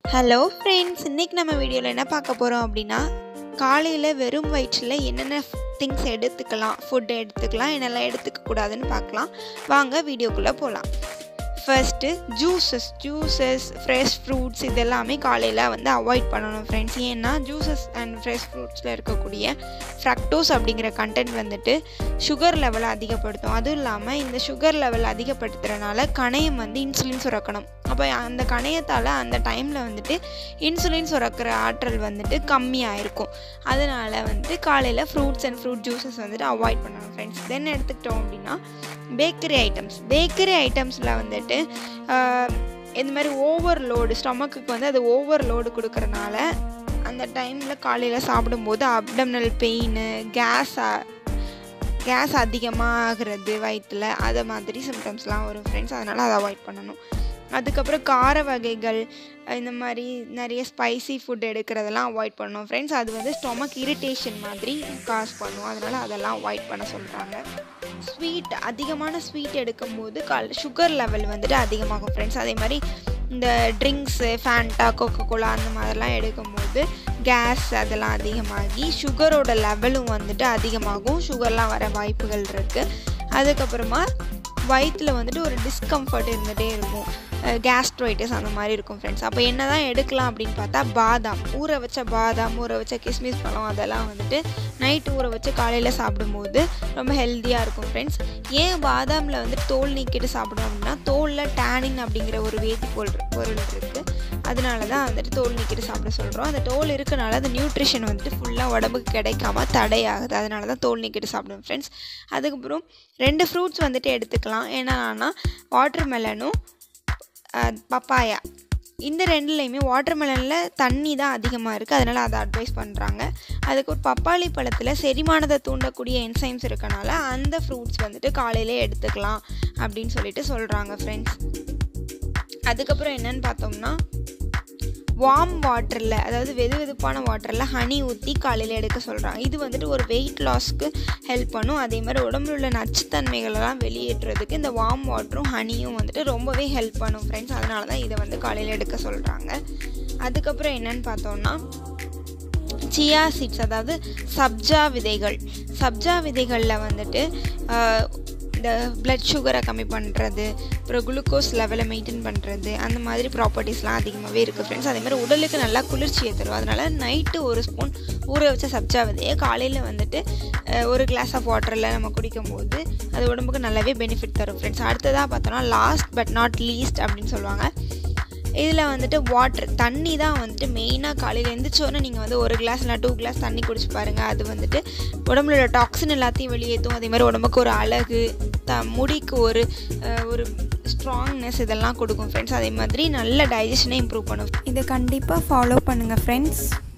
hello friends இன்றைக்கி நம்ம வீடியோவில் என்ன பார்க்க போகிறோம் அப்படின்னா காலையில் வெறும் வயிற்றில் என்னென்ன திங்ஸ் எடுத்துக்கலாம் ஃபுட் எடுத்துக்கலாம் என்னெல்லாம் எடுத்துக்க கூடாதுன்னு பார்க்கலாம் வாங்க வீடியோக்குள்ளே போகலாம் first juices juices fresh fruits இதெல்லாமே காலையில் வந்து அவாய்ட் பண்ணணும் ஃப்ரெண்ட்ஸ் ஏன்னா ஜூஸஸ் அண்ட் ஃப்ரெஷ் ஃப்ரூட்ஸில் இருக்கக்கூடிய ஃப்ரக்டோஸ் அப்படிங்கிற கண்டென்ட் வந்துட்டு சுகர் லெவலை அதிகப்படுத்தும் அதுவும் இல்லாமல் இந்த சுகர் லெவல் அதிகப்படுத்துறதுனால கணையம் வந்து இன்சுலின் சுரக்கணும் அப்போ அந்த கணையத்தால் அந்த டைமில் வந்துட்டு இன்சுலின் சுரக்கிற ஆற்றல் வந்துட்டு கம்மியாக இருக்கும் அதனால் வந்துட்டு காலையில் ஃப்ரூட்ஸ் அண்ட் ஃப்ரூட் ஜூஸஸ் வந்துட்டு அவாய்ட் பண்ணணும் ஃப்ரெண்ட்ஸ் தென் எடுத்துக்கிட்டோம் அப்படின்னா பேக்கரி ஐட்டம்ஸ் பேக்கரி ஐட்டம்ஸில் வந்துட்டு ஆஹ், இந்த மாதிரி ஓவர்லோடு ஸ்டொமக்குக்கு வந்து அது ஓவர்லோடு கொடுக்கறனால அந்த டைமில் காலையில் சாப்பிடும்போது அப்டம்னல் பெயின் கேஸ் கேஸ் அதிகமாக ஆகிறது வயிற்றில் அதை மாதிரி சிம்டம்ஸ்லாம் வரும் ஃப்ரெண்ட்ஸ் அதனால் அதை அவாய்ட் பண்ணணும் அதுக்கப்புறம் கார வகைகள் இந்த மாதிரி நிறைய ஸ்பைசி ஃபுட் எடுக்கிறதெல்லாம் அவாய்ட் பண்ணணும் ஃப்ரெண்ட்ஸ் அது வந்து ஸ்டொமக் இரிட்டேஷன் மாதிரி காஸ் பண்ணும் அதனால் அதெல்லாம் அவாய்ட் பண்ண சொல்கிறாங்க ஸ்வீட் அதிகமான ஸ்வீட் எடுக்கும்போது கால் சுகர் லெவல் வந்துட்டு அதிகமாகும் ஃப்ரெண்ட்ஸ் அதே மாதிரி இந்த ட்ரிங்க்ஸு ஃபேண்டா கோகோ கோலா அந்த மாதிரிலாம் எடுக்கும்போது கேஸ் அதெல்லாம் அதிகமாகி சுகரோட லெவலும் வந்துட்டு அதிகமாகும் சுகர்லாம் வர வாய்ப்புகள் இருக்குது அதுக்கப்புறமா வயிற்றில் வந்துட்டு ஒரு டிஸ்கம்ஃபர்ட் இருந்துகிட்டே இருக்கும் கேஸ்ட்ரைட்டிஸ் அந்த மாதிரி இருக்கும் ஃப்ரெண்ட்ஸ் அப்போ என்ன தான் எடுக்கலாம் அப்படின்னு பார்த்தா பாதாம் ஊற வச்ச பாதாம் ஊற வச்ச கிஸ்மிஸ் பழம் அதெல்லாம் வந்துட்டு நைட் ஊற வச்சு காலையில் சாப்பிடும்போது ரொம்ப ஹெல்த்தியாக இருக்கும் ஃப்ரெண்ட்ஸ் ஏன் பாதாமில் வந்து தோல் நீக்கிட்டு சாப்பிடணும் அப்படின்னா தோலில் டேனின் அப்படிங்கிற ஒரு வேதிப்பொருள் பொருள் இருக்குது அதனால தான் வந்துட்டு தோல் நீக்கிட்டு சாப்பிட சொல்கிறோம் அந்த தோல் இருக்கனால அந்த நியூட்ரிஷன் வந்துட்டு ஃபுல்லாக உடம்புக்கு கிடைக்காம தடையாகுது அதனால தான் தோல் நீக்கிட்டு சாப்பிடுவோம் ஃப்ரெண்ட்ஸ் அதுக்கப்புறம் ரெண்டு ஃப்ரூட்ஸ் வந்துட்டு எடுத்துக்கலாம் என்னன்னா வாட்டர் மெலனும் பப்பாயா இந்த ரெண்டுலேயுமே வாட்டர் மெலனில் தண்ணி தான் அதிகமாக இருக்குது அதனால் அதை அட்வைஸ் பண்ணுறாங்க அதுக்கு ஒரு பப்பாளி பழத்தில் செரிமானத்தை தூண்டக்கூடிய என்சைம்ஸ் இருக்கனால அந்த ஃப்ரூட்ஸ் வந்துட்டு காலையிலே எடுத்துக்கலாம் அப்படின்னு சொல்லிட்டு சொல்கிறாங்க ஃப்ரெண்ட்ஸ் அதுக்கப்புறம் என்னன்னு பார்த்தோம்னா வார்ம் வாட்டரில் அதாவது வெது வெதுப்பான வாட்டரில் ஹனி ஊற்றி காலையில் எடுக்க சொல்கிறாங்க இது வந்துட்டு ஒரு வெயிட் லாஸ்க்கு ஹெல்ப் பண்ணும் அதே மாதிரி உடம்புல உள்ள நச்சுத்தன்மைகளெல்லாம் வெளியேற்றுறதுக்கு இந்த வார்ம் வாட்டரும் ஹனியும் வந்துட்டு ரொம்பவே ஹெல்ப் பண்ணும் ஃப்ரெண்ட்ஸ் அதனால தான் இதை வந்து காலையில் எடுக்க சொல்கிறாங்க அதுக்கப்புறம் என்னன்னு பார்த்தோம்னா சியா சீட்ஸ் அதாவது சப்ஜா விதைகள் சப்ஜா விதைகளில் வந்துட்டு ஆஹ், இந்த பிளட் சுகரை கம்மி பண்ணுறது அப்புறம் குளுக்கோஸ் லெவலை மெயின்டைன் பண்ணுறது அந்த மாதிரி ப்ராப்பர்ட்டிஸ்லாம் அதிகமாகவே இருக்குது ஃப்ரெண்ட்ஸ் அதே மாதிரி உடலுக்கு நல்லா குளிர்ச்சியை தரும் அதனால் நைட்டு ஒரு ஸ்பூன் ஊற வச்ச சப்ஜா விதையை காலையில் வந்துட்டு அஹ், ஒரு கிளாஸ் ஆஃப் வாட்டரில் நம்ம குடிக்கும்போது அது உடம்புக்கு நல்லாவே பெனிஃபிட் தரும் ஃப்ரெண்ட்ஸ் அடுத்ததாக பார்த்தோன்னா லாஸ்ட் பட் நாட் லீஸ்ட் அப்படின்னு சொல்லுவாங்க இதில் வந்துட்டு வாட்டர் தண்ணி தான் வந்துட்டு மெயினாக காலையில் எழுந்திரிச்சோன்னே நீங்கள் வந்து ஒரு கிளாஸ் இல்லை டூ கிளாஸ் தண்ணி குடிச்சு பாருங்கள் அது வந்துட்டு உடம்புல உள்ள டாக்ஸின் எல்லாத்தையும் வெளியேற்றும் அதே மாதிரி உடம்புக்கு ஒரு அழகு த முடிக்கு ஒரு அஹ், ஒரு ஸ்ட்ராங்னஸ் இதெல்லாம் கொடுக்கும் ஃப்ரெண்ட்ஸ் அதே மாதிரி நல்ல டைஜஷனை இம்ப்ரூவ் பண்ணும் இதை கண்டிப்பாக ஃபாலோ பண்ணுங்கள் ஃப்ரெண்ட்ஸ்